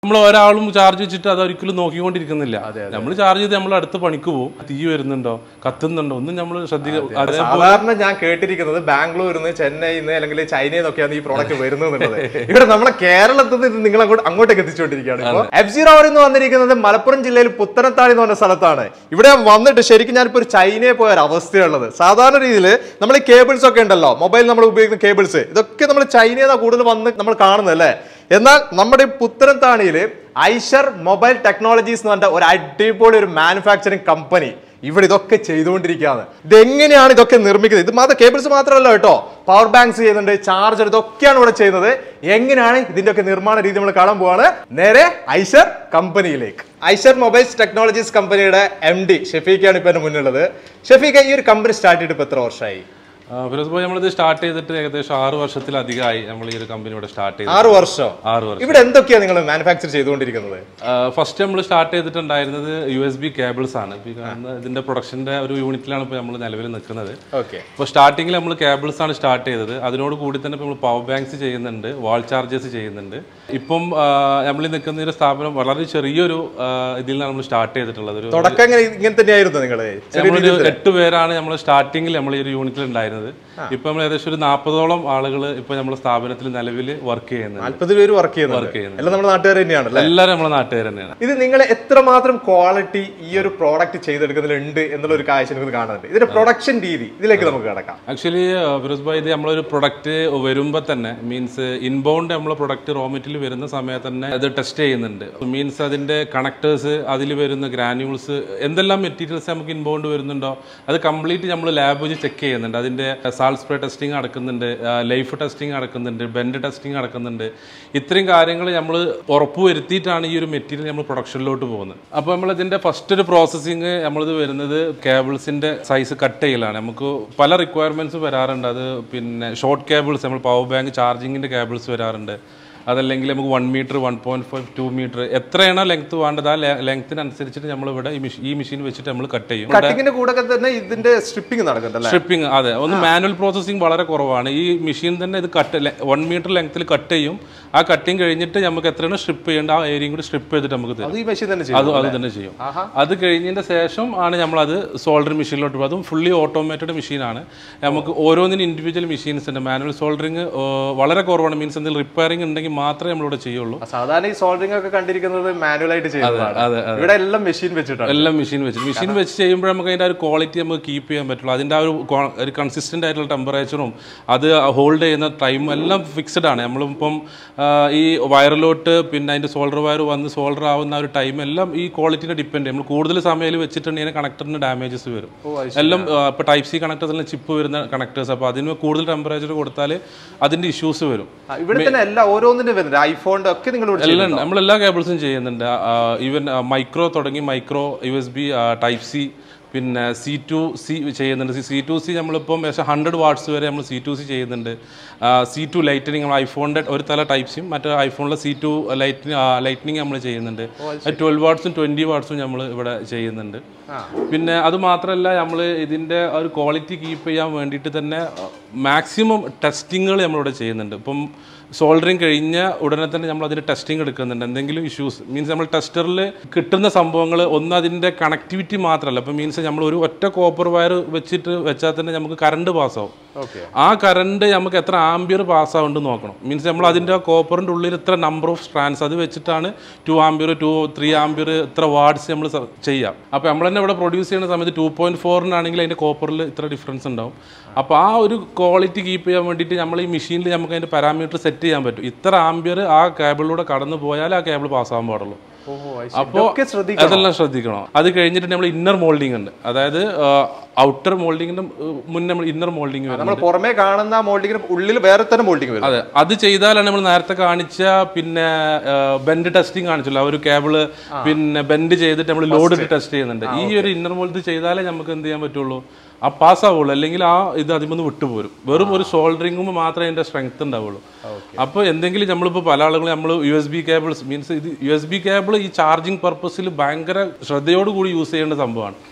നമ്മൾ ഒരാളും ചാർജ് വെച്ചിട്ട് അത് ഒരിക്കലും നോക്കിക്കൊണ്ടിരിക്കുന്നില്ല നമ്മൾ ചാർജ് ചെയ്ത് നമ്മൾ അടുത്ത് പണിക്ക് പോകും തീ വരുന്നുണ്ടോ കത്തുന്നുണ്ടോ ഒന്നും നമ്മൾ ശ്രദ്ധിക്കുക അതേ സാധാരണ ഞാൻ കേട്ടിരിക്കുന്നത് ബാംഗ്ലൂരിൽ നിന്ന് ചെന്നൈയിൽ നിന്ന് അല്ലെങ്കിൽ ചൈനയിൽ നിന്നൊക്കെയാണ് ഈ പ്രോഡക്റ്റ് വരുന്നത് എന്നുള്ളത് ഇവിടെ നമ്മളെ കേരളത്തിൽ നിന്ന് ഇത് നിങ്ങൾ അങ്ങോട്ട് അങ്ങോട്ടേക്ക് എത്തിച്ചുകൊണ്ടിരിക്കുകയാണ് ഇപ്പോൾ എഫ് സീറോ എന്ന് വന്നിരിക്കുന്നത് മലപ്പുറം ജില്ലയിൽ പുത്തനത്താണി എന്ന് പറഞ്ഞ സ്ഥലത്താണ് ഇവിടെ വന്നിട്ട് ശരിക്കും ഞാനിപ്പോൾ ഒരു ചൈനയിൽ പോയ ഒരു അവസ്ഥയുള്ളത് സാധാരണ രീതിയിൽ നമ്മൾ ഈ കേബിൾസ് ഒക്കെ ഉണ്ടല്ലോ മൊബൈൽ നമ്മൾ ഉപയോഗിക്കുന്ന കേബിൾസ് ഇതൊക്കെ നമ്മൾ ചൈനയിൽ നിന്നാണ് കൂടുതൽ വന്ന് നമ്മൾ കാണുന്നത് അല്ലേ എന്നാൽ നമ്മുടെ ഈ പുത്തനത്താണിയിൽ ഐഷർ മൊബൈൽ ടെക്നോളജീസ് എന്ന് പറഞ്ഞ ഒരു അടിപൊളി ഒരു മാനുഫാക്ചറിങ് കമ്പനി ഇവിടെ ഇതൊക്കെ ചെയ്തുകൊണ്ടിരിക്കുകയാണ് ഇതെങ്ങനെയാണ് ഇതൊക്കെ നിർമ്മിക്കുന്നത് ഇത് മാത്രം കേബിൾസ് മാത്രമല്ല കേട്ടോ പവർ ബാങ്ക്സ് ചെയ്യുന്നുണ്ട് ചാർജർ ഇതൊക്കെയാണ് ഇവിടെ ചെയ്യുന്നത് എങ്ങനെയാണ് ഇതിന്റെ ഒക്കെ നിർമ്മാണ രീതി നമ്മൾ കാണാൻ പോവാണ് നേരെ ഐഷർ കമ്പനിയിലേക്ക് ഐഷർ മൊബൈൽസ് ടെക്നോളജീസ് കമ്പനിയുടെ എം ഡി ഷെഫീഖാണ് ഇപ്പൊ എന്റെ മുന്നിലുള്ളത് ഷെഫീഖ ഈ ഒരു കമ്പനി സ്റ്റാർട്ട് ചെയ്തിട്ട് ഇപ്പൊ എത്ര വർഷമായി ആ, ഫിറോസ് ഭായി നമ്മളിത് സ്റ്റാർട്ട് ചെയ്തിട്ട് ഏകദേശം ആറ് വർഷത്തിലധികമായി നമ്മൾ ഈ ഒരു കമ്പനി ഇവിടെ സ്റ്റാർട്ട് ചെയ്തു ആറ് വർഷം ആറ് വർഷം ഇവിടെ എന്തൊക്കെയാണ് നിങ്ങൾ മാനുഫാക്ചർ ചെയ്തുകൊണ്ടിരിക്കുന്നത് ഫസ്റ്റ് നമ്മൾ സ്റ്റാർട്ട് ചെയ്തിട്ടുണ്ടായിരുന്നത് യു എസ് ബി കേബിൾസ് ആണ് ഇപ്പൊ ഈ കാണുന്ന ഇതിന്റെ പ്രൊഡക്ഷന്റെ ഒരു യൂണിറ്റിലാണ് ഇപ്പോൾ നമ്മൾ നിലവിൽ നിൽക്കുന്നത് ഓക്കെ ഇപ്പോൾ സ്റ്റാർട്ടിങ്ങിൽ നമ്മൾ കേബിൾസ് ആണ് സ്റ്റാർട്ട് ചെയ്തത് അതിനോട് കൂടി തന്നെ നമ്മൾ പവർ ബാങ്ക്സ് ചെയ്യുന്നുണ്ട് വാൾ ചാർജേഴ്സ് ചെയ്യുന്നുണ്ട് ഇപ്പം നമ്മൾ നിൽക്കുന്ന ഒരു സ്ഥാപനം വളരെ ചെറിയൊരു ആ, ഇതിൽ നിന്നാണ് നമ്മൾ സ്റ്റാർട്ട് ചെയ്തിട്ടുള്ളത് ഒരു തുടക്കം ഇങ്ങനെ ഇങ്ങനെ തന്നെയായിരുന്നു നിങ്ങള് നമ്മളൊരു എട്ട് പേരാണ് നമ്മൾ സ്റ്റാർട്ടിങ്ങിൽ നമ്മൾ ഈ ഒരു യൂണിറ്റിൽ ഉണ്ടായിരുന്നത് ഇപ്പൊ നമ്മൾ ഏകദേശം ഒരു നാൽപ്പതോളം ആളുകൾ ഇപ്പൊ നമ്മുടെ സ്ഥാപനത്തിൽ നിലവിൽ വർക്ക് ചെയ്യുന്നുണ്ട് നാല്പത് പേര് വർക്ക് ചെയ്യുന്നുണ്ട് ചെയ്യുന്നുണ്ട്. എല്ലാം നമ്മുടെ നാട്ടുകാർ തന്നെയാണ് അല്ലേ എല്ലാവരും നമ്മുടെ നാട്ടുകാർ തന്നെയാണ് ഇത് നിങ്ങൾ എത്രമാത്രം ക്വാളിറ്റി ഈ ഒരു പ്രോഡക്റ്റ് ചെയ്തെടുക്കുന്നതിലുണ്ട് എന്നുള്ള ഒരു കാഴ്ച നിങ്ങൾക്ക് കാണുന്നുണ്ട് ഇതിന്റെ പ്രൊഡക്ഷൻ രീതി ഇതിലേക്ക് നമുക്ക് കിടക്കാം ആക്ച്വലി ഫിറോസ് ഭായ് ഇത് നമ്മളൊരു പ്രൊഡക്റ്റ് വരുമ്പോൾ തന്നെ മീൻസ് ഇൻബൗണ്ട് നമ്മൾ പ്രൊഡക്റ്റ് റോ മെറ്റീരിയൽ വരുന്ന സമയത്ത് തന്നെ അത് ടെസ്റ്റ് ചെയ്യുന്നുണ്ട് മീൻസ് അതിന്റെ കണക്ടേഴ്സ് അതിൽ വരുന്ന ഗ്രാന്യൂൾസ് എന്തെല്ലാം മെറ്റീരിയൽസ് നമുക്ക് ഇൻബൗണ്ട് വരുന്നുണ്ടോ അത് കംപ്ലീറ്റ് നമ്മൾ ലാബ് വെച്ച് ചെക്ക് ചെയ്യുന്നുണ്ട് അതിന്റെ സാൾട്ട് സ്പ്രേ ടെസ്റ്റിംഗ് നടക്കുന്നുണ്ട് ലൈഫ് ടെസ്റ്റിംഗ് നടക്കുന്നുണ്ട് ബെൻഡ് ടെസ്റ്റിംഗ് നടക്കുന്നുണ്ട് ഇത്രയും കാര്യങ്ങൾ നമ്മൾ ഉറപ്പ് വരുത്തിയിട്ടാണ് ഈ ഒരു മെറ്റീരിയൽ നമ്മൾ പ്രൊഡക്ഷനിലോട്ട് പോകുന്നത് അപ്പോൾ നമ്മൾ ഇതിന്റെ ഫസ്റ്റ് ഒരു പ്രോസസ്സിങ് നമ്മളിത് വരുന്നത് കേബിൾസിന്റെ സൈസ് കട്ട് ചെയ്യലാണ് നമുക്ക് പല റിക്വയർമെന്റ്സ് വരാറുണ്ട് അത് പിന്നെ ഷോർട്ട് കേബിൾസ് നമ്മൾ പവർ ബാങ്ക് ചാർജിങ്ങിന്റെ കേബിൾസ് വരാറുണ്ട് അതല്ലെങ്കിൽ നമുക്ക് one metre one point five two metre എത്രയാണോ ലെങ്ത് വേണ്ടത് ആ ലെങ്ത്തിനനുസരിച്ചിട്ട് നമ്മൾ ഇവിടെ ഈ മെഷീൻ ഈ മെഷീൻ വെച്ചിട്ട് നമ്മൾ കട്ട് ചെയ്യും കട്ടിങ്ങിന്റെ കൂടെ ഒക്കെ തന്നെ ഇതിന്റെ സ്ട്രിപ്പിംഗ് നടക്കുന്നുണ്ടല്ലേ സ്ട്രിപ്പിംഗ് അതെ ഒന്ന് മാനുവൽ പ്രോസസ്സിംഗ് വളരെ കുറവാണ് ഈ മെഷീൻ തന്നെ ഇത് കട്ട് വൺ മീറ്റർ ലെങ്ത്തിൽ കട്ട് ചെയ്യും ആ കട്ടിങ് കഴിഞ്ഞിട്ട് നമുക്ക് എത്രയാണ് സ്ട്രിപ്പ് ചെയ്യേണ്ട ആ ഏരിയയും കൂടി സ്ട്രിപ്പ് ചെയ്തിട്ട് നമുക്ക് തരും അത് ഈ മെഷീൻ തന്നെ അത് ചെയ്യും അത് തന്നെ ചെയ്യും അത് കഴിഞ്ഞതിന്റെ ശേഷം ആണ് നമ്മളത് സോൾഡർ മെഷീനിലോട്ട് പോകും അതും ഫുള്ളി ഓട്ടോമേറ്റഡ് മെഷീനാണ് നമുക്ക് ഓരോന്നിനും ഇൻഡിവിജ്വൽ മെഷീൻസ് ഉണ്ട് മാനുവൽ സോൾഡറിങ് വളരെ കുറവാണ് മീൻസ് എന്തെങ്കിലും റിപ്പയറിംഗ് ഉണ്ടെങ്കിൽ മാത്രമേ നമ്മളിവിടെ ചെയ്യുള്ളൂ ആ, സാധാരണ ഈ സോൾഡറിംഗ് ഒക്കെ കണ്ടിരിക്കുന്നത് മാനുവൽ ആയിട്ട് ചെയ്യുന്നതാണ് അതെ ഇവിടെ എല്ലാം മെഷീൻ വെച്ചിട്ടാണ് എല്ലാം മെഷീൻ വെച്ച് മെഷീൻ വെച്ച് ചെയ്യുമ്പോൾ നമുക്ക് അതിൻ്റെ ആ ഒരു ക്വാളിറ്റി നമുക്ക് കീപ്പ് ചെയ്യാൻ പറ്റുള്ളൂ അതിൻ്റെ ആ ഒരു qual- ഒരു കൺസിസ്റ്റൻ്റ് ആയിട്ടുള്ള ടെമ്പറേച്ചറും അത് ഹോൾഡ് ചെയ്യുന്ന ടൈമും എല്ലാം ഫിക്സഡ് ആണ് നമ്മളിപ്പം ആ, ഈ വയറിലോട്ട് പിന്നെ അതിൻ്റെ സോൾഡർ വയർ വന്ന് സോൾഡർ ആവുന്ന ആ ഒരു ടൈം എല്ലാം ഈ ക്വാളിറ്റിനെ ഡിപ്പെൻഡ് ചെയ്യും നമ്മൾ കൂടുതൽ സമയം വെച്ചിട്ടുണ്ടെങ്കിൽ കണക്ടറിന് ഡാമേജസ് വരും എല്ലാം ഇപ്പോൾ ടൈപ്പ് സി കണക്ടേഴ്സിൽ ചിപ്പ് വരുന്ന കണക്ടേഴ്സ് അപ്പോൾ അതിന് കൂടുതൽ ടെമ്പറേച്ചർ കൊടുത്താൽ അതിൻ്റെ ഇഷ്യൂസ് വരും ആ, ഇവിടെ തന്നെ എല്ലാ ഓരോന്നിന്റെ വരുന്നുണ്ട് ഐഫോണിന്റെ ഒക്കെ നിങ്ങൾ ഇവിടെ എല്ലാം ഉണ്ട്. നമ്മൾ എല്ലാ കേബിൾസും ചെയ്യുന്നുണ്ട് ഈവൻ മൈക്രോ തുടങ്ങി micro U S B type C പിന്നെ സി ടു സി ചെയ്യുന്നുണ്ട് സി ടു സി നമ്മളിപ്പം ഏകദേശം ഹൺഡ്രഡ് വാട്ട്സ് വരെ നമ്മൾ സി ടു സി ചെയ്യുന്നുണ്ട് സി ടു ലൈറ്റനിങ് നമ്മൾ ഐഫോണിൻ്റെ ഒരു തല ടൈപ്പ് സിയും മറ്റേ ഐഫോണിലെ സി ടു ലൈറ്റ് ലൈറ്റനിങ് നമ്മൾ ചെയ്യുന്നുണ്ട് ട്വൽവ് വാട്ട്സും ട്വൻറ്റി വാട്ട്സും നമ്മൾ ഇവിടെ ചെയ്യുന്നുണ്ട് പിന്നെ അത് മാത്രമല്ല നമ്മൾ ഇതിൻ്റെ ഒരു ക്വാളിറ്റി കീപ്പ് ചെയ്യാൻ വേണ്ടിയിട്ട് തന്നെ മാക്സിമം ടെസ്റ്റിങ്ങുകൾ നമ്മളിവിടെ ചെയ്യുന്നുണ്ട് ഇപ്പം സോൾഡറിങ് കഴിഞ്ഞ ഉടനെ തന്നെ നമ്മൾ അതിന് ടെസ്റ്റിംഗ് എടുക്കുന്നുണ്ട് എന്തെങ്കിലും ഇഷ്യൂസ് മീൻസ് നമ്മൾ ടെസ്റ്ററിൽ കിട്ടുന്ന സംഭവങ്ങൾ ഒന്ന് അതിൻ്റെ കണക്ടിവിറ്റി മാത്രമല്ല ഇപ്പം മീൻസ് നമ്മൾ ഒരു ഒറ്റ കോപ്പർ വയർ വെച്ചിട്ട് വെച്ചാൽ തന്നെ നമുക്ക് കറണ്ട് പാസ്സാവും ഓക്കെ ആ കറണ്ട് നമുക്ക് എത്ര ആംബിയർ പാസ്സാവുണ്ട് നോക്കണം മീൻസ് നമ്മൾ അതിൻ്റെ കോപ്പറിൻ്റെ ഉള്ളിൽ ഇത്ര നമ്പർ ഓഫ് സ്ട്രാൻസ് അത് വെച്ചിട്ടാണ് two ampere two three ampere ഇത്ര വാർഡ്സ് നമ്മൾ ചെയ്യാം അപ്പോൾ നമ്മൾ തന്നെ ഇവിടെ പ്രൊഡ്യൂസ് ചെയ്യുന്ന സമയത്ത് ടു പോയിൻറ്റ് ഫോറിനാണെങ്കിൽ അതിൻ്റെ കോപ്പറിൽ ഇത്ര ഡിഫറൻസ് ഉണ്ടാവും അപ്പോൾ ആ ഒരു ക്വാളിറ്റി കീപ്പ് ചെയ്യാൻ വേണ്ടിയിട്ട് നമ്മൾ ഈ മെഷീനിൽ നമുക്ക് അതിൻ്റെ പാരാമീറ്റർ സെറ്റ് ചെയ്യാൻ പറ്റും ഇത്ര ആംബിയർ ആ കേബിളിലൂടെ കടന്നു പോയാൽ ആ കേബിൾ പാസ്സാകാൻ പാടുള്ളൂ അപ്പോൾ ഒക്കെ ശ്രദ്ധിക്കണം അതെല്ലാം ശ്രദ്ധിക്കണം അത് കഴിഞ്ഞിട്ട് നമ്മൾ ഇന്നർ മോൾഡിംഗ് ഉണ്ട് അതായത് ഔട്ടർ മോൾഡിങ്ങിന്റെ മുന്നേ നമ്മൾ ഇന്നർ മോൾഡിംഗ് വരും നമ്മൾ പുറമേ കാണുന്ന മോൾഡിങ്ങിന് ഉള്ളിൽ വേറെ തന്നെ മോൾഡിങ് വരും അതെ അത് ചെയ്താലാണ് നമ്മൾ നേരത്തെ കാണിച്ച പിന്നെ ബെൻഡ് ടെസ്റ്റിംഗ് കാണിച്ചല്ലോ ആ ഒരു കേബിള് പിന്നെ ബെൻഡ് ചെയ്തിട്ട് നമ്മൾ ലോഡ് ടെസ്റ്റ് ചെയ്യുന്നുണ്ട് ഈ ഒരു ഇന്നർ മോൾഡ് ചെയ്താലേ നമുക്ക് എന്ത് ചെയ്യാൻ പറ്റുള്ളൂ ആ പാസ് ആവുള്ളൂ അല്ലെങ്കിൽ ആ ഇത് അതിമൊന്ന് വിട്ടുപോരും വെറും ഒരു സോൾഡറിംഗും മാത്രമേ അതിന്റെ സ്ട്രെങ്ത് ഉണ്ടാവുള്ളൂ അപ്പോൾ എന്തെങ്കിലും നമ്മളിപ്പോൾ പല ആളുകളും നമ്മൾ U S B cables means ഇത് യു എസ് ബി കേബിൾ ഈ ചാർജിങ് പർപ്പസിൽ ഭയങ്കര ശ്രദ്ധയോട് കൂടി യൂസ് ചെയ്യേണ്ട സംഭവമാണ്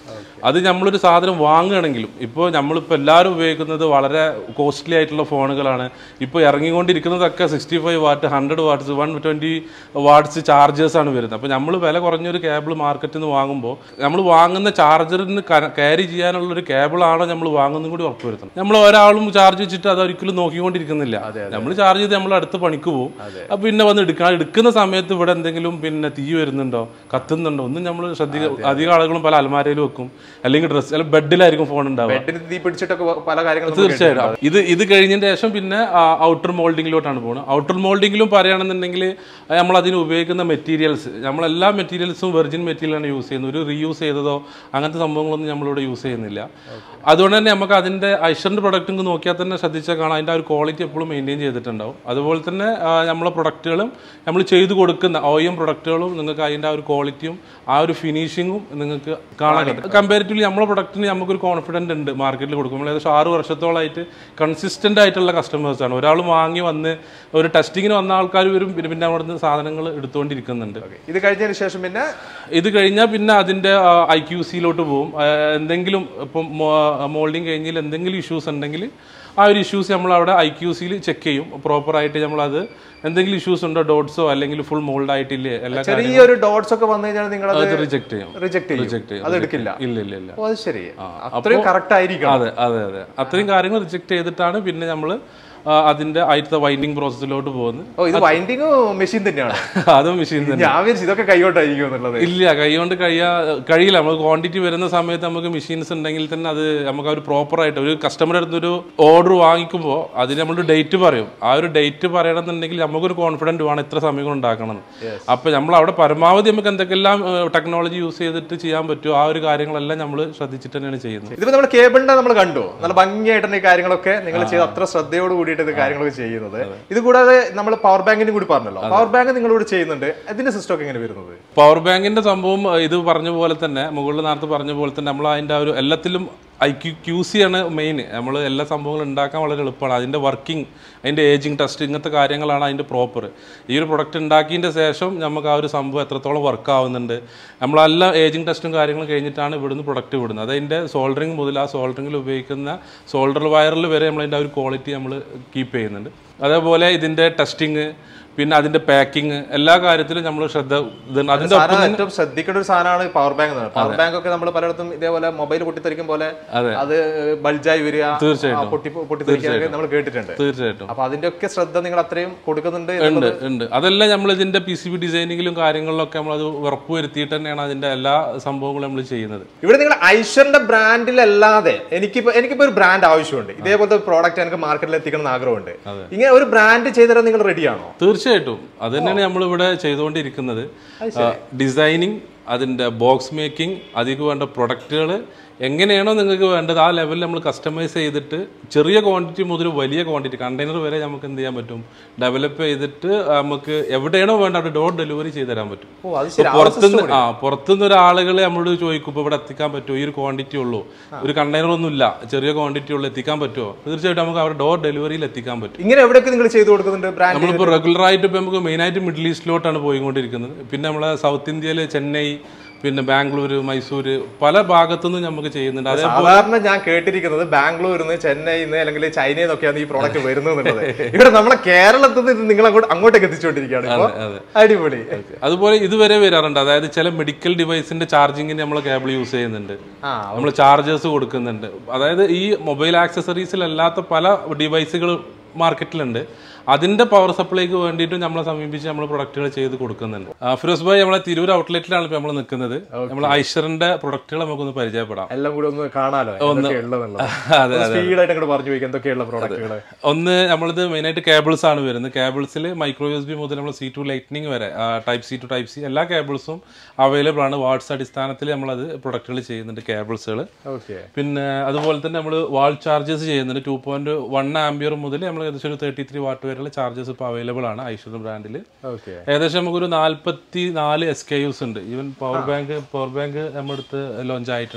അത് നമ്മളൊരു സാധനം വാങ്ങുകയാണെങ്കിലും ഇപ്പോൾ നമ്മളിപ്പോൾ എല്ലാവരും ഉപയോഗിക്കുന്നത് വളരെ കോസ്റ്റ്ലി ആയിട്ടുള്ള ഫോണുകളാണ് ഇപ്പോൾ ഇറങ്ങിക്കൊണ്ടിരിക്കുന്നതൊക്കെ sixty five watt hundred watts one twenty watts chargers ആണ് വരുന്നത് അപ്പോൾ നമ്മൾ വില കുറഞ്ഞൊരു കേബിൾ മാർക്കറ്റിൽ നിന്ന് വാങ്ങുമ്പോൾ നമ്മൾ വാങ്ങുന്ന ചാർജറിന് ക്യാരി ചെയ്യാനുള്ള ഒരു കേബിളാണോ നമ്മൾ വാങ്ങുന്നതും കൂടി ഉറപ്പുവരുത്തണം നമ്മൾ ഒരാളും ചാർജ് വെച്ചിട്ട് അത് ഒരിക്കലും നോക്കിക്കൊണ്ടിരിക്കുന്നില്ല നമ്മൾ ചാർജ് ചെയ്ത് നമ്മൾ അടുത്ത് പണിക്ക് പോകും അപ്പോൾ പിന്നെ വന്ന് എടുക്കാൻ എടുക്കുന്ന സമയത്ത് ഇവിടെ എന്തെങ്കിലും പിന്നെ തീ വരുന്നുണ്ടോ കത്തുന്നുണ്ടോ ഒന്നും നമ്മൾ ശ്രദ്ധിക്കുക അധികം ആളുകളും പല അലമാരയിലും വെക്കും അല്ലെങ്കിൽ ഡ്രസ്സ് അല്ലെങ്കിൽ ബെഡിലായിരിക്കും ഫോൺ ഉണ്ടാവുക ബെഡിന് തീ പിടിച്ചിട്ടൊക്കെ പല കാര്യങ്ങളും നമുക്ക് തീർച്ചയായിട്ടും ഇത് ഇത് കഴിഞ്ഞതിന് ശേഷം പിന്നെ ഔട്ടർ മോൾഡിങ്ങിലോട്ടാണ് പോകുന്നത് ഔട്ടർ മോൾഡിങ്ങിലും പറയുകയാണെന്നുണ്ടെങ്കിൽ നമ്മൾ അതിന് ഉപയോഗിക്കുന്ന മെറ്റീരിയൽസ് നമ്മളെല്ലാ മെറ്റീരിയൽസും വെർജിൻ മെറ്റീരിയലാണ് യൂസ് ചെയ്യുന്നത് ഒരു റീയൂസ് ചെയ്തതോ അങ്ങനത്തെ സംഭവങ്ങളൊന്നും നമ്മളിവിടെ യൂസ് ചെയ്യുന്നില്ല അതുകൊണ്ട് തന്നെ നമുക്ക് അതിൻ്റെ ഐഷറിൻ്റെ പ്രൊഡക്റ്റ് നോക്കിയാൽ തന്നെ ശ്രദ്ധിച്ചാൽ കാണാം അതിൻ്റെ ആ ഒരു ക്വാളിറ്റി എപ്പോഴും മെയിൻറ്റെയിൻ ചെയ്തിട്ടുണ്ടാവും അതുപോലെ തന്നെ ആ, നമ്മളെ പ്രൊഡക്റ്റുകളും നമ്മൾ ചെയ്തു കൊടുക്കുന്ന ഒ എം പ്രൊഡക്റ്റുകളും നിങ്ങൾക്ക് അതിൻ്റെ ആ ഒരു ക്വാളിറ്റിയും ആ ഒരു ഫിനിഷിങ്ങും നിങ്ങൾക്ക് കാണാൻ പറ്റും കമ്പാരിറ്റീവ്ലി നമ്മളെ പ്രൊഡക്റ്റിന് നമുക്കൊരു കോൺഫിഡൻറ്റ് ഉണ്ട് മാർക്കറ്റിൽ കൊടുക്കും നമ്മൾ ഏകദേശം ആറ് വർഷത്തോളമായിട്ട് കൺസിസ്റ്റൻ്റ് ആയിട്ടുള്ള കസ്റ്റമേഴ്സാണ് ഒരാൾ വാങ്ങി വന്ന് ഒരു ടെസ്റ്റിങ്ങിന് വന്ന ആൾക്കാർ വരും പിന്നെ പിന്നെ അവിടെ നിന്ന് സാധനങ്ങൾ എടുത്തുകൊണ്ടിരിക്കുന്നുണ്ട് ഇത് കഴിഞ്ഞതിന് ശേഷം പിന്നെ ഇത് കഴിഞ്ഞാൽ പിന്നെ അതിൻ്റെ ഐ ക്യു സിയിലോട്ട് പോകും ആ, എന്തെങ്കിലും ഇപ്പം മോൾഡിങ് കഴിഞ്ഞാൽ എന്തെങ്കിലും ഇഷ്യൂസ് ഉണ്ടെങ്കിൽ ആ ഒരു ഇഷ്യൂസ് നമ്മൾ അവിടെ ഐ ക്യു സിയിൽ ചെക്ക് ചെയ്യും പ്രോപ്പറായിട്ട് നമ്മളത് എന്തെങ്കിലും ഇഷ്യൂസ് ഉണ്ടോ ഡോട്ട്സോ അല്ലെങ്കിൽ ഫുൾ മോൾഡ് ആയിട്ടില്ലേ എല്ലാ ചെറിയൊരു ഡോട്ട്സ് ഒക്കെ വന്നു കഴിഞ്ഞാൽ നിങ്ങൾ അത് അത് റിജക്ട് ചെയ്യും റിജക്ട് ചെയ്യും റിജക്ട് ചെയ്യും അത് എടുക്കില്ല ഇല്ല ഇല്ല ഇല്ല ഓ അത് ശരി അത്രയും കറക്റ്റ് ആയിരിക്കണം അതെ അതെ അതെ അത്രയും കാര്യങ്ങൾ റിജക്ട് ചെയ്തിട്ടാണ് പിന്നെ നമ്മൾ അതിന്റെ ആദ്യത്തെ വൈൻഡിങ് പ്രോസസ്സിലോട്ട് പോകുന്നത് ഓ ഇത് വൈൻഡിങ് മെഷീൻ തന്നെയാണ് അതും മെഷീൻ തന്നെ ഞാൻ വിചാരിച്ചു ഇതൊക്കെ കൈകൊണ്ടായിരിക്കും എന്നുള്ളത് ഇല്ല കൈകൊണ്ട് കഴിയാ കഴിയില്ല നമുക്ക് ക്വാണ്ടിറ്റി വരുന്ന സമയത്ത് നമുക്ക് മെഷീൻസ് ഉണ്ടെങ്കിൽ തന്നെ അത് നമുക്ക് ആ ഒരു പ്രോപ്പർ ആയിട്ട് ഒരു കസ്റ്റമറുടെ അടുത്ത് ഒരു ഓർഡർ വാങ്ങിക്കുമ്പോൾ അതിന് നമ്മളൊരു ഡേറ്റ് പറയും ആ ഒരു ഡേറ്റ് പറയണമെന്നുണ്ടെങ്കിൽ നമുക്കൊരു കോൺഫിഡൻറ്റ് വേണം ഇത്ര സമയം കൊണ്ട് ഉണ്ടാക്കണം അപ്പോൾ നമ്മൾ അവിടെ പരമാവധി നമുക്ക് എന്തൊക്കെല്ലാം ടെക്നോളജി യൂസ് ചെയ്തിട്ട് ചെയ്യാൻ പറ്റുമോ ആ ഒരു കാര്യങ്ങളെല്ലാം നമ്മൾ ശ്രദ്ധിച്ചിട്ട് തന്നെയാണ് ചെയ്യുന്നത് ഇതിപ്പോ നമ്മൾ കേബിളിന്റെ നമ്മൾ കണ്ടു നല്ല ഭംഗിയായിട്ടാണ് ഈ കാര്യങ്ങളൊക്കെ നിങ്ങൾ ചെയ്ത് അത്ര ശ്രദ്ധയോട് കൂടിയിട്ട് ഇത് കാര്യങ്ങളൊക്കെ ചെയ്യുന്നത് ഇത് കൂടാതെ നമ്മൾ പവർ ബാങ്കിന്റെ കൂടി പറഞ്ഞല്ലോ പവർ ബാങ്ക് നിങ്ങൾ ഇവിടെ ചെയ്യുന്നുണ്ട് ഇതിന്റെ സിസ്റ്റം ഒക്കെ എങ്ങനെ വരുന്നത് പവർ ബാങ്കിന്റെ സംഭവം ഏഹ്, ഇത് പറഞ്ഞ പോലെ തന്നെ മുകളിൽ നേരത്തെ പറഞ്ഞ പോലെ തന്നെ നമ്മൾ അതിന്റെ ആ ഒരു എല്ലാത്തിലും ഐ ക്യു ക്യൂ സി ആണ് മെയിൻ നമ്മൾ എല്ലാ സംഭവങ്ങളും ഉണ്ടാക്കാൻ വളരെ എളുപ്പമാണ് അതിന്റെ വർക്കിംഗ് അതിന്റെ ഏജിങ് ടെസ്റ്റ് ഇങ്ങനത്തെ കാര്യങ്ങളാണ് അതിന്റെ പ്രോപ്പർ ഈ ഒരു പ്രൊഡക്റ്റ് ഉണ്ടാക്കിയതിന്റെ ശേഷം നമുക്ക് ആ ഒരു സംഭവം എത്രത്തോളം വർക്ക് ആവുന്നുണ്ട് നമ്മളെല്ലാം ഏജിങ് ടെസ്റ്റും കാര്യങ്ങളും കഴിഞ്ഞിട്ടാണ് ഇവിടുന്ന് പ്രൊഡക്റ്റ് വിടുന്നത് അതിന്റെ സോൾഡറിങ് മുതൽ ആ സോൾഡറിങ്ങിൽ ഉപയോഗിക്കുന്ന സോൾഡർ വയറിൽ വരെ നമ്മൾ അതിന്റെ ആ ഒരു ക്വാളിറ്റി നമ്മൾ കീപ്പ് ചെയ്യുന്നുണ്ട് അതേപോലെ ഇതിന്റെ ടെസ്റ്റിങ് പിന്നെ അതിന്റെ പാക്കിങ് എല്ലാ കാര്യത്തിലും നമ്മൾ ശ്രദ്ധ ഇത് അതിന്റെ സാധനം ഏറ്റവും ശ്രദ്ധിക്കേണ്ട ഒരു സാധനമാണ് പവർ ബാങ്ക് എന്ന് പറയുന്നത് പവർ ബാങ്ക് ഒക്കെ നമ്മൾ പലയിടത്തും ഇതേപോലെ മൊബൈൽ പൊട്ടിത്തെറിക്കും പോലെ അതെ. അത് ബൾജായി വരിക തീർച്ചയായിട്ടും. ആ, പൊട്ടി പൊട്ടിത്തെറിക്കാനൊക്കെ നമ്മൾ കേട്ടിട്ടുണ്ട് തീർച്ചയായിട്ടും അപ്പൊ അതിന്റെ ഒക്കെ ശ്രദ്ധ നിങ്ങൾ അത്രയും കൊടുക്കുന്നുണ്ട് ഉണ്ട് ഉണ്ട് അതെല്ലാം നമ്മൾ ഇതിന്റെ പി സി ബി ഡിസൈനിങ്ങിലും കാര്യങ്ങളിലൊക്കെ നമ്മൾ അത് ഉറപ്പ് വരുത്തിയിട്ട് തന്നെയാണ് അതിന്റെ എല്ലാ സംഭവങ്ങളും നമ്മൾ ചെയ്യുന്നത് ഇവിടെ നിങ്ങൾ ഐശ്വറിന്റെ ബ്രാൻഡിലല്ലാതെ എനിക്കിപ്പോ എനിക്കിപ്പോ ഒരു ബ്രാൻഡ് ആവശ്യമുണ്ട് ഇതേപോലത്തെ പ്രോഡക്റ്റ് എനിക്ക് മാർക്കറ്റിൽ എത്തിക്കണം എന്ന് ആഗ്രഹമുണ്ട് ഇങ്ങനെ ഒരു ബ്രാൻഡ് ചെയ്തുതരാൻ നിങ്ങൾ റെഡിയാണോ തീർച്ചയായിട്ടും അത് തന്നെയാണ് നമ്മളിവിടെ ചെയ്തുകൊണ്ടിരിക്കുന്നത് ഡിസൈനിങ് അതിൻ്റെ ബോക്സ് മേക്കിംഗ് അതിക്ക് വേണ്ട പ്രൊഡക്റ്റുകൾ എങ്ങനെയാണോ നിങ്ങൾക്ക് വേണ്ടത് ആ ലെവലിൽ നമ്മൾ കസ്റ്റമൈസ് ചെയ്തിട്ട് ചെറിയ ക്വാണ്ടിറ്റി മുതൽ വലിയ ക്വാണ്ടിറ്റി കണ്ടെയ്നർ വരെ നമുക്ക് എന്ത് ചെയ്യാൻ പറ്റും ഡെവലപ്പ് ചെയ്തിട്ട് നമുക്ക് എവിടെയാണോ വേണ്ട അവിടെ ഡോർ ഡെലിവറി ചെയ്ത് തരാൻ പറ്റും ഓ അത് ശരി പുറത്തുനിന്ന് ആ പുറത്തുനിന്ന് ഒരാളുകൾ നമ്മളോട് ചോദിക്കും ഇപ്പോൾ ഇവിടെ എത്തിക്കാൻ പറ്റുമോ ഈ ഒരു ക്വാണ്ടിറ്റി ഉള്ളൂ ഒരു കണ്ടെയ്നർ ഒന്നും ഇല്ല ചെറിയ ക്വാണ്ടിറ്റി ഉള്ളൂ എത്തിക്കാൻ പറ്റുമോ തീർച്ചയായിട്ടും നമുക്ക് അവിടെ ഡോർ ഡെലിവറിയിൽ എത്തിക്കാൻ പറ്റും ഇങ്ങനെ എവിടെയൊക്കെ നിങ്ങൾ ചെയ്തു കൊടുക്കുന്നുണ്ട് ബ്രാൻഡ് നമ്മളിപ്പോൾ റെഗുലർ ആയിട്ട് ഇപ്പോൾ നമുക്ക് മെയിനായിട്ട് മിഡിൽ ഈസ്റ്റിലോട്ടാണ് പോയിക്കൊണ്ടിരിക്കുന്നത് പിന്നെ നമ്മളെ സൗത്ത് ഇന്ത്യയിൽ ചെന്നൈ പിന്നെ ബാംഗ്ലൂർ മൈസൂർ പല ഭാഗത്തുനിന്നും നമുക്ക് ചെയ്യുന്നുണ്ട് അതേ സാധാരണ ഞാൻ കേട്ടിരിക്കുന്നത് ബാംഗ്ലൂരിൽ നിന്ന് ചെന്നൈയിൽ നിന്ന് അല്ലെങ്കിൽ ചൈനയിൽ നിന്നൊക്കെയാണ് ഈ പ്രോഡക്റ്റ് വരുന്നത് എന്നുള്ളത് ഇവിടെ നമ്മളെ കേരളത്തിൽ നിന്ന് ഇത് നിങ്ങൾ അങ്ങോട്ട് അങ്ങോട്ടേക്ക് എത്തിച്ചുകൊണ്ടിരിക്കുകയാണ് ഇപ്പൊ അതെ. അടിപൊളി അതുപോലെ ഇതുവരെ വരാറുണ്ട് അതായത് ചില മെഡിക്കൽ ഡിവൈസിന്റെ ചാർജിങ്ങിന് നമ്മൾ കേബിൾ യൂസ് ചെയ്യുന്നുണ്ട് ആ നമ്മൾ ചാർജേഴ്സ് കൊടുക്കുന്നുണ്ട് അതായത് ഈ മൊബൈൽ ആക്സസറീസിലല്ലാത്ത പല ഡിവൈസുകൾ മാർക്കറ്റിലുണ്ട് അതിന്റെ പവർ സപ്ലൈക്ക് വേണ്ടിയിട്ട് നമ്മളെ സമീപിച്ച് നമ്മൾ പ്രൊഡക്റ്റുകൾ ചെയ്ത് കൊടുക്കുന്നുണ്ട് ആ, ഫിറോസ് ഭായ് നമ്മളെ തിരൂർ ഔട്ട്ലെറ്റിലാണ് ഇപ്പോൾ നമ്മൾ നിൽക്കുന്നത് നമ്മൾ ഐഷറിന്റെ പ്രൊഡക്റ്റുകൾ നമുക്കൊന്ന് പരിചയപ്പെടാം എല്ലാം കൂടി ഒന്ന് കാണാലോ എന്തൊക്കെ ഉള്ളതെന്നുള്ളത് അതെ സ്പീഡായിട്ട് അങ്ങോട്ട് പറഞ്ഞു പോയിക്കാം എന്തൊക്കെയുള്ള പ്രോഡക്റ്റുകൾ ഒന്ന് നമ്മളിത് മെയിനായിട്ട് കേബിൾസ് ആണ് വരുന്നത് കേബിൾസിൽ മൈക്രോ യു എസ് ബി മുതൽ നമ്മൾ സി ടു ലൈറ്റ്നിങ് വരെ type C to type C എല്ലാ കേബിൾസും അവൈലബിൾ ആണ് വാട്സ് അടിസ്ഥാനത്തിൽ നമ്മളത് പ്രൊഡക്റ്റുകൾ ചെയ്യുന്നുണ്ട് കേബിൾസുകൾ ഓക്കെ പിന്നെ അതുപോലെ തന്നെ നമ്മൾ വാൾ ചാർജസ് ചെയ്യുന്നുണ്ട് ടു പോയിന്റ് വൺ ആംബിയർ മുതൽ നമ്മൾ ഏകദേശം ഒരു തേർട്ടി ത്രീ വാട്ട് വരെയുള്ള ചാർജസ് ഇപ്പോൾ അവൈലബിൾ ആണ് ഐശ്വര്യ ബ്രാൻഡിൽ ഓക്കെ ഏകദേശം നമുക്കൊരു നാല്പത്തി നാല് എസ് കെ യുസ് ഉണ്ട് even power bank power bank നമ്മുടെ അടുത്ത് ലോഞ്ച് ആയിട്ടുണ്ട്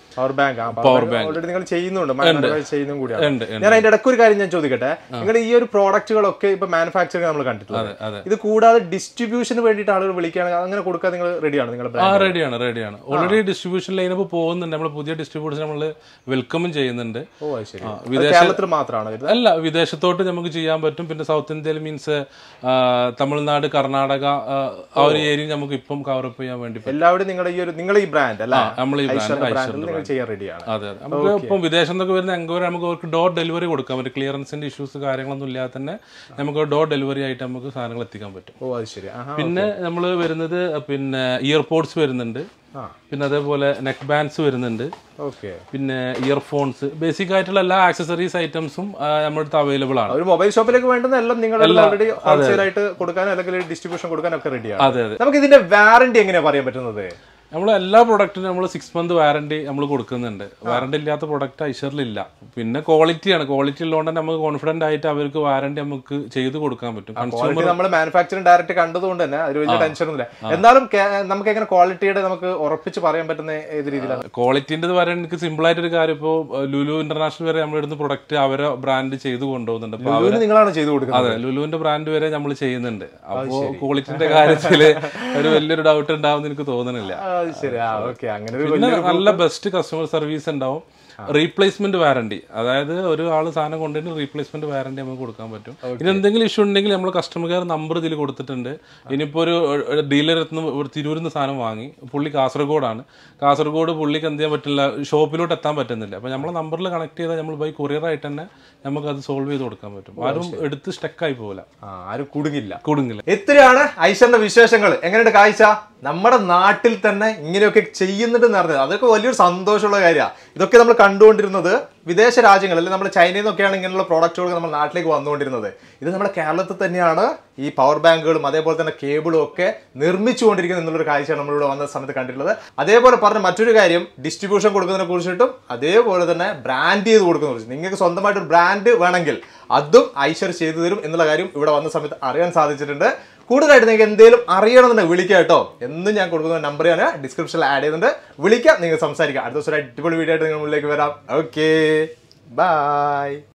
power bank power bank already നിങ്ങൾ ചെയ്യുന്നുണ്ട് manufacture ചെയ്യുന്നതും കൂടിയാണ് ഉണ്ട് ഉണ്ട്. ഞാൻ അതിന്റെ ഇടയ്ക്ക് ഒരു കാര്യം ഞാൻ ചോദിക്കട്ടെ നിങ്ങൾ ഈ ഒരു പ്രോഡക്റ്റുകളൊക്കെ ഇപ്പൊ മാനുഫാക്ചറിങ് നമ്മൾ കണ്ടിട്ടുണ്ട് അതെ ഇത് കൂടാതെ ഡിസ്ട്രിബ്യൂഷന് വേണ്ടിയിട്ട് ആളുകൾ വിളിക്കുകയാണെങ്കിൽ അങ്ങനെ കൊടുക്കാൻ നിങ്ങൾ റെഡിയാണ് നിങ്ങളുടെ ആ ബ്രാൻഡ് റെഡിയാണ് റെഡിയാണ് ഓൾറെഡി ഡിസ്ട്രിബ്യൂഷൻ ലൈനപ്പ് പോകുന്നുണ്ട് നമ്മൾ പുതിയ ഡിസ്ട്രിബ്യൂഷൻ നമ്മൾ വെൽക്കമും ചെയ്യുന്നുണ്ട് ഓ അത് ശരി ആ, അത് കേരളത്തിൽ മാത്രമാണ് വരുന്നത് അല്ല വിദേശത്തോട്ട് നമുക്ക് ചെയ്യാൻ പറ്റും പിന്നെ സൗത്ത് ഇന്ത്യയിൽ മീൻസ് തമിഴ്നാട് കർണാടക ആ, ആ ഒരു ഏരിയ നമുക്ക് ഇപ്പം കവറപ്പ് ചെയ്യാൻ വേണ്ടി പറ്റും എല്ലാവരും നിങ്ങളുടെ ഈ ഒരു നിങ്ങൾ ഈ ബ്രാൻഡ് അല്ല നമ്മൾ ഈ ബ്രാൻഡ് ബ്രാൻഡിൽ നിങ്ങൾ ചെയ്യാൻ റെഡിയാണ് അതെ അതെ നമുക്ക് ഇപ്പം വിദേശം നിന്നൊക്കെ വരുന്ന എൻക്വയറി നമുക്ക് അവർക്ക് ഡോർ ഡെലിവറി കൊടുക്കാൻ പറ്റും ക്ലിയറൻസിന്റെ ഇഷ്യൂസ് കാര്യങ്ങളൊന്നും ഇല്ലാതെ തന്നെ നമുക്ക് ഡോർ ഡെലിവറി ആയിട്ട് നമുക്ക് സാധനങ്ങൾ എത്തിക്കാൻ പറ്റും ഓ അത് ശരി ആഹാ പിന്നെ നമ്മൾ വരുന്നത് പിന്നെ ഇയർപോഡ്സ് വരുന്നുണ്ട് ആ പിന്നെ അതേപോലെ നെക്ക് ബാൻഡ്സ് വരുന്നുണ്ട് ഓക്കെ പിന്നെ ഇയർഫോൺസ് ബേസിക് ആയിട്ടുള്ള എല്ലാ ആക്സസറീസ് ഐറ്റംസും നമ്മുടെ അടുത്ത് അവൈലബിൾ ആണ് ഒരു മൊബൈൽ ഷോപ്പിലേക്ക് വേണ്ടുന്ന എല്ലാം നിങ്ങൾ ഓൾറെഡി ഹോൾസെയിൽ ആയിട്ട് കൊടുക്കാനോ അല്ലെങ്കിൽ ഡിസ്ട്രിബ്യൂഷൻ കൊടുക്കാനോ ഒക്കെ റെഡിയാണ് അതെ അതെ നമുക്ക് ഇതിന്റെ വാറന്റി എങ്ങനെയാ പറയാൻ പറ്റുന്നത് നമ്മൾ എല്ലാ പ്രൊഡക്റ്റിനും നമ്മൾ സിക്സ് മന്ത് വാറണ്ടി നമ്മൾ കൊടുക്കുന്നുണ്ട് വാറണ്ടി ഇല്ലാത്ത പ്രൊഡക്റ്റ് ഐശ്വറിലില്ല പിന്നെ ക്വാളിറ്റിയാണ് ക്വാളിറ്റി ഉള്ളതുകൊണ്ട് തന്നെ നമുക്ക് കോൺഫിഡന്റ് ആയിട്ട് അവർക്ക് വാറണ്ടി നമുക്ക് ചെയ്ത് കൊടുക്കാൻ പറ്റും ക്വാളിറ്റി നമ്മൾ മാനുഫാക്ചറിംഗ് ഡയറക്റ്റ് കണ്ടതുകൊണ്ട് തന്നെ ഒരു വലിയ ടെൻഷൻ ഒന്നുമില്ല എന്നാലും കേ- നമുക്ക് എങ്ങനെ ക്വാളിറ്റിയുടെ നമുക്ക് ഉറപ്പിച്ച് പറയാൻ പറ്റുന്ന ഏത് രീതിയിലാണ് ക്വാളിറ്റിന്റെ പറയാൻ എനിക്ക് സിമ്പിൾ ആയിട്ടൊരു കാര്യം ഇപ്പോൾ ലുലു ഇന്റർനാഷണൽ വരെ നമ്മൾ ഇടുന്ന പ്രൊഡക്റ്റ് അവരെ ബ്രാൻഡ് ചെയ്ത് കൊണ്ടുപോകുന്നുണ്ട് അപ്പൊ ലുലുവിന് നിങ്ങളാണ് ചെയ്തു കൊടുക്കുന്നത് അതെ ലുലുവിന്റെ ബ്രാൻഡ് വരെ നമ്മൾ ചെയ്യുന്നുണ്ട് അപ്പോൾ ക്വാളിറ്റിന്റെ കാര്യത്തിൽ ഒരു വലിയൊരു ഡൗട്ട് ഉണ്ടാവും എനിക്ക് തോന്നുന്നില്ല ആ, അത് ശരി ആ ഓക്കെ അങ്ങനെ ഒരു പിന്നെ നല്ല ബെസ്റ്റ് കസ്റ്റമർ സർവീസ് ഉണ്ടാവും റീപ്ലേസ്മെന്റ് വാറണ്ടി അതായത് ഒരു ആള് സാധനം കൊണ്ടുവന്ന് റീപ്ലേസ്മെന്റ് വാറണ്ടി നമുക്ക് കൊടുക്കാൻ പറ്റും ഇനി എന്തെങ്കിലും ഇഷ്യൂ ഉണ്ടെങ്കിൽ നമ്മൾ കസ്റ്റമർ കെയർ നമ്പർ ഇതിൽ കൊടുത്തിട്ടുണ്ട് ഇനിയിപ്പോൾ ഒരു ഡീലർ തിരൂരിൽ നിന്ന് സാധനം വാങ്ങി പുള്ളി കാസർഗോഡാണ് കാസർഗോഡ് പുള്ളിക്ക് എന്ത് ചെയ്യാൻ പറ്റില്ല ഷോപ്പിലോട്ട് എത്താൻ പറ്റുന്നില്ല അപ്പോൾ നമ്മളെ നമ്പറിൽ കണക്ട് ചെയ്താൽ നമ്മൾ ബൈ കൊറിയർ ആയിട്ട് തന്നെ നമുക്ക് അത് സോൾവ് ചെയ്ത് കൊടുക്കാൻ പറ്റും ആരും എടുത്ത് സ്റ്റക്കായി പോകില്ല ആ, ആരും കുടുങ്ങില്ല കൊടുങ്ങില്ല എത്രയാണ് ഐശ്വറിന്റെ വിശേഷങ്ങൾ എങ്ങനെയുണ്ട് കാഴ്ച നമ്മുടെ നാട്ടിൽ തന്നെ ഇങ്ങനെയൊക്കെ ചെയ്യുന്നുണ്ടെന്ന് അറിഞ്ഞത് അതൊക്കെ വലിയൊരു സന്തോഷമുള്ള കാര്യമാണ് ഇതൊക്കെ നമ്മൾ കണ്ടുകൊണ്ടിരുന്നത് വിദേശ രാജ്യങ്ങളിൽ നമ്മൾ ചൈനയിൽ നിന്നൊക്കെയാണ് ഇങ്ങനെയുള്ള പ്രോഡക്റ്റുകൾ നമ്മുടെ നാട്ടിലേക്ക് വന്നുകൊണ്ടിരുന്നത് ഇത് നമ്മുടെ കേരളത്തിൽ തന്നെയാണ് ഈ പവർ ബാങ്കുകളും അതേപോലെ തന്നെ കേബിളും ഒക്കെ നിർമ്മിച്ചുകൊണ്ടിരിക്കുന്നത് എന്നുള്ളൊരു കാഴ്ചയാണ് നമ്മളിവിടെ വന്ന സമയത്ത് കണ്ടിട്ടുള്ളത് അതേപോലെ പറഞ്ഞ മറ്റൊരു കാര്യം ഡിസ്ട്രിബ്യൂഷൻ കൊടുക്കുന്നതിനെ കുറിച്ചിട്ടും അതേപോലെ തന്നെ ബ്രാൻഡ് ചെയ്ത് കൊടുക്കുന്നതിനെ കുറിച്ച് നിങ്ങൾക്ക് സ്വന്തമായിട്ട് ഒരു ബ്രാൻഡ് വേണമെങ്കിൽ അതും ഐശ്വർ ചെയ്തു തരും എന്നുള്ള കാര്യം ഇവിടെ വന്ന സമയത്ത് അറിയാൻ സാധിച്ചിട്ടുണ്ട് കൂടുതലായിട്ട് നിങ്ങൾക്ക് എന്തെങ്കിലും അറിയണമെന്നുണ്ടെങ്കിൽ വിളിക്കുക കേട്ടോ എന്നും ഞാൻ കൊടുക്കുന്ന നമ്പർ ഞാൻ ഡിസ്ക്രിപ്ഷനിൽ ആഡ് ചെയ്യുന്നുണ്ട് വിളിക്കാം നിങ്ങൾ സംസാരിക്കാം അടുത്ത ദിവസം ഒരു അടിപൊളി വീഡിയോ ആയിട്ട് നിങ്ങൾ മുന്നിലേക്ക് വരാം ഓക്കെ ബൈ